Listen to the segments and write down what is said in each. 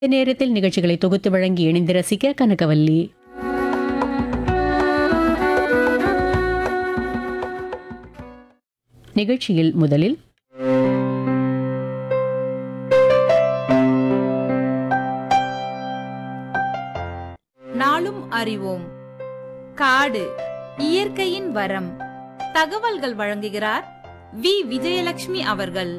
இந்த நேரத்தில் நிகழ்ச்சிகளை தொகுத்து வழங்கி இணைந்து ரசிக்க கனகவல்லி நிகழ்ச்சியில் முதலில் நாளும் அறிவோம் காடு இயற்கையின் வரம் தகவல்கள் வழங்குகிறார் வி விஜயலட்சுமி அவர்கள்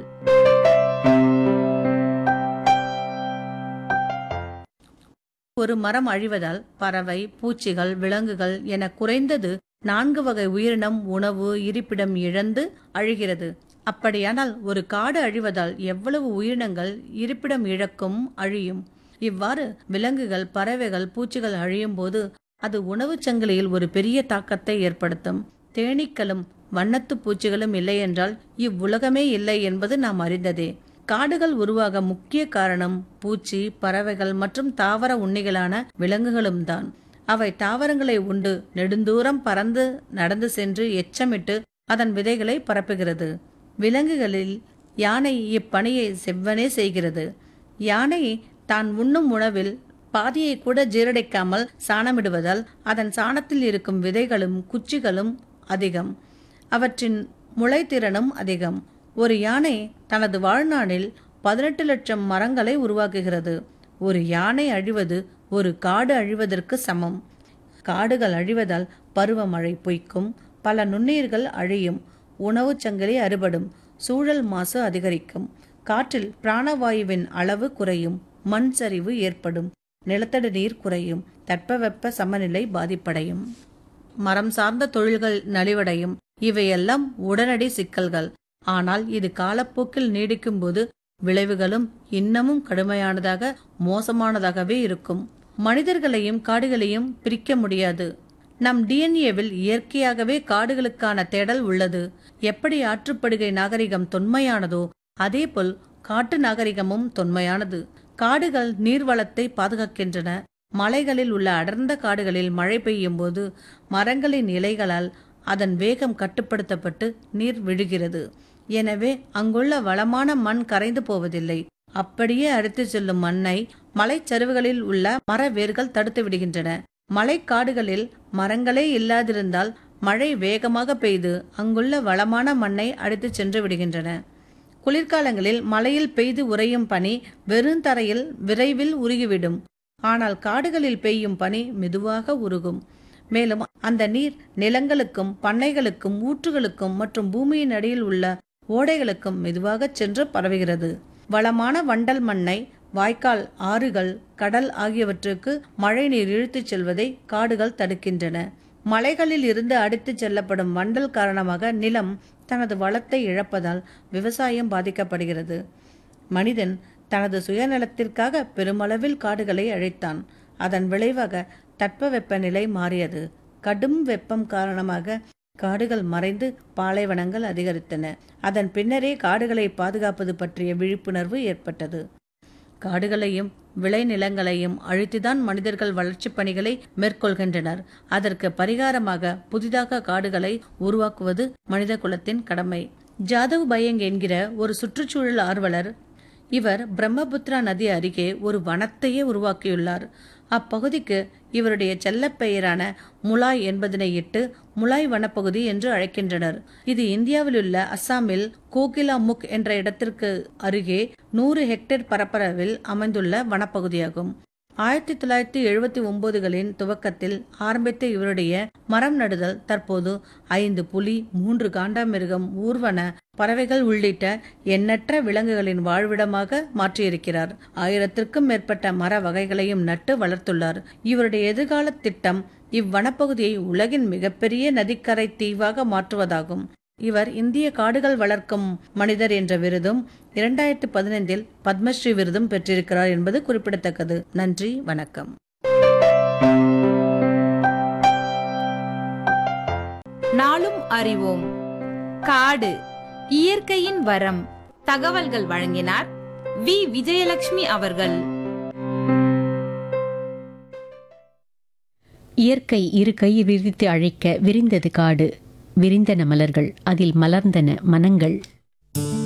ஒரு மரம் அழிவதால் பறவை பூச்சிகள் விலங்குகள் என குறைந்தது நான்கு வகை உயிரினம் உணவு இருப்பிடம் இழந்து அழிகிறது அப்படியானால் ஒரு காடு அழிவதால் எவ்வளவு உயிரினங்கள் இருப்பிடம் இழக்கும் அழியும் இவ்வாறு விலங்குகள் பறவைகள் பூச்சிகள் அழியும் போது அது உணவுச் சங்கிலியில் ஒரு பெரிய தாக்கத்தை ஏற்படுத்தும் தேனீக்களும் வண்ணத்து பூச்சிகளும் இல்லை என்றால் இவ்வுலகமே இல்லை என்பது நாம் அறிந்ததே காடுகள் உருவாக முக்கிய காரணம் பூச்சி பறவைகள் மற்றும் தாவர உண்ணிகளான விலங்குகளும் தான் அவை தாவரங்களை உண்டு நெடுந்தூரம் பறந்து நடந்து சென்று எச்சமிட்டு அதன் விதைகளை பரப்புகிறது விலங்குகளில் யானை இப்பணியை செவ்வனே செய்கிறது யானை தான் உண்ணும் உணவில் பாதியை கூட ஜீரடிக்காமல் சாணமிடுவதால் அதன் சாணத்தில் இருக்கும் விதைகளும் குச்சிகளும் அதிகம் அவற்றின் முளைத்திறனும் அதிகம் ஒரு யானை தனது வாழ்நாளில் பதினெட்டு லட்சம் மரங்களை உருவாக்குகிறது ஒரு யானை அழிவது ஒரு காடு அழிவதற்கு சமம் காடுகள் அழிவதால் பருவமழை பொய்க்கும் பல நுண்ணுயிர்கள் அழியும் உணவுச் சங்கிலி அறுபடும் சூழல் மாசு அதிகரிக்கும் காற்றில் பிராணவாயுவின் அளவு குறையும் மண் சரிவு ஏற்படும் நிலத்தடி நீர் குறையும் தட்பவெப்ப சமநிலை பாதிப்படையும் மரம் சார்ந்த தொழில்கள் நலிவடையும் இவையெல்லாம் உடனடி சிக்கல்கள் ஆனால் இது காலப்போக்கில் நீடிக்கும்போது விளைவுகளும் இன்னமும் கடுமையானதாக மோசமானதாகவே இருக்கும் மனிதர்களையும் காடுகளையும் பிரிக்க முடியாது நம் டிஎன்ஏவில் இயற்கையாகவே காடுகளுக்கான தேடல் உள்ளது எப்படி ஆற்றுப்படுகை நாகரிகம் தொன்மையானதோ அதேபோல் காட்டு நாகரிகமும் தொன்மையானது காடுகள் நீர்வளத்தை பாதுகாக்கின்றன மலைகளில் உள்ள அடர்ந்த காடுகளில் மழை பெய்யும் போது மரங்களின் இலைகளால் அதன் வேகம் கட்டுப்படுத்தப்பட்டு நீர் விழுகிறது எனவே அங்குள்ள வளமான மண் கரைந்து போவதில்லை அப்படியே அடித்து செல்லும் மண்ணை மலைச்சரிவுகளில் உள்ள மர வேர்கள் தடுத்து விடுகின்றன மலைக்காடுகளில் மரங்களே இல்லாதிருந்தால் மழை வேகமாக பெய்து அங்குள்ள வளமான மண்ணை அடித்து சென்று விடுகின்றன குளிர்காலங்களில் மலையில் பெய்து உறையும் பனி வெறுந்தரையில் விரைவில் உருகிவிடும் ஆனால் காடுகளில் பெய்யும் பனி மெதுவாக உருகும் மேலும் அந்த நீர் நிலங்களுக்கும் பண்ணைகளுக்கும் ஊற்றுகளுக்கும் மற்றும் பூமியின் அடியில் உள்ள ஓடைகளுக்கும் மெதுவாக சென்று பரவுகிறது வளமான வண்டல் மண்ணை வாய்க்கால் ஆறுகள் கடல் ஆகியவற்றுக்கு மழை நீர் இழுத்துச் செல்வதை காடுகள் தடுக்கின்றன மலைகளில் இருந்து அடித்துச் செல்லப்படும் வண்டல் காரணமாக நிலம் தனது வளத்தை இழப்பதால் விவசாயம் பாதிக்கப்படுகிறது மனிதன் தனது சுயநலத்திற்காக பெருமளவில் காடுகளை அழித்தான் அதன் விளைவாக தட்பவெப்பநிலை மாறியது கடும் வெப்பம் காரணமாக காடுகள் மறைந்து பாலைவனங்கள் அதிகரித்தன அதன் பின்னரே காடுகளை பாதுகாப்பது பற்றிய விழிப்புணர்வு ஏற்பட்டது காடுகளையும் விளைநிலங்களையும் அழித்துதான் மனிதர்கள் வளர்ச்சிப் பணிகளை மேற்கொள்கின்றனர் அதற்கு பரிகாரமாக புதிதாக காடுகளை உருவாக்குவது மனித குலத்தின் கடமை ஜாதவ் பயங் என்கிற ஒரு சுற்றுச்சூழல் ஆர்வலர் இவர் பிரம்மபுத்திரா நதி அருகே ஒரு வனத்தையே உருவாக்கியுள்ளார் அப்பகுதிக்கு இவருடைய செல்லப் பெயரான முலாய் என்பதனை இட்டு முலாய் வனப்பகுதி என்று அழைக்கின்றனர் இது இந்தியாவிலுள்ள அஸ்ஸாமில் கோகிலாமுக் என்ற இடத்திற்கு அருகே நூறு ஹெக்டேர் பரப்பளவில் அமைந்துள்ள வனப்பகுதியாகும் ஆயிரத்தி தொள்ளாயிரத்தி எழுபத்தி ஒன்பதுகளின் துவக்கத்தில் ஆரம்பித்த இவருடைய மரம் நடுதல் தற்போது ஐந்து புலி மூன்று காண்டாமிருகம் ஊர்வன பறவைகள் உள்ளிட்ட எண்ணற்ற விலங்குகளின் வாழ்விடமாக மாற்றியிருக்கிறார் ஆயிரத்திற்கும் மேற்பட்ட மர வகைகளையும் நட்டு வளர்த்துள்ளார் இவருடைய எதிர்கால திட்டம் இவ்வனப்பகுதியை உலகின் மிகப்பெரிய நதிக்கரை தீவாக மாற்றுவதாகும் இவர் இந்திய காடுகள் வளர்க்கும் மனிதர் என்ற விருதும் இரண்டாயிரத்தி பதினைந்தில் பத்மஸ்ரீ விருதும் பெற்றிருக்கிறார் என்பது குறிப்பிடத்தக்கது நன்றி வணக்கம் நாளும் அறிவோம் காடு இயற்கையின் வரம் தகவல்கள் வழங்கினார் வி விஜயலட்சுமி அவர்கள் இயற்கை இரு கை விரித்து அழைக்க விரிந்தது காடு விரிந்தன மலர்கள் அதில் மலர்ந்தன மனங்கள்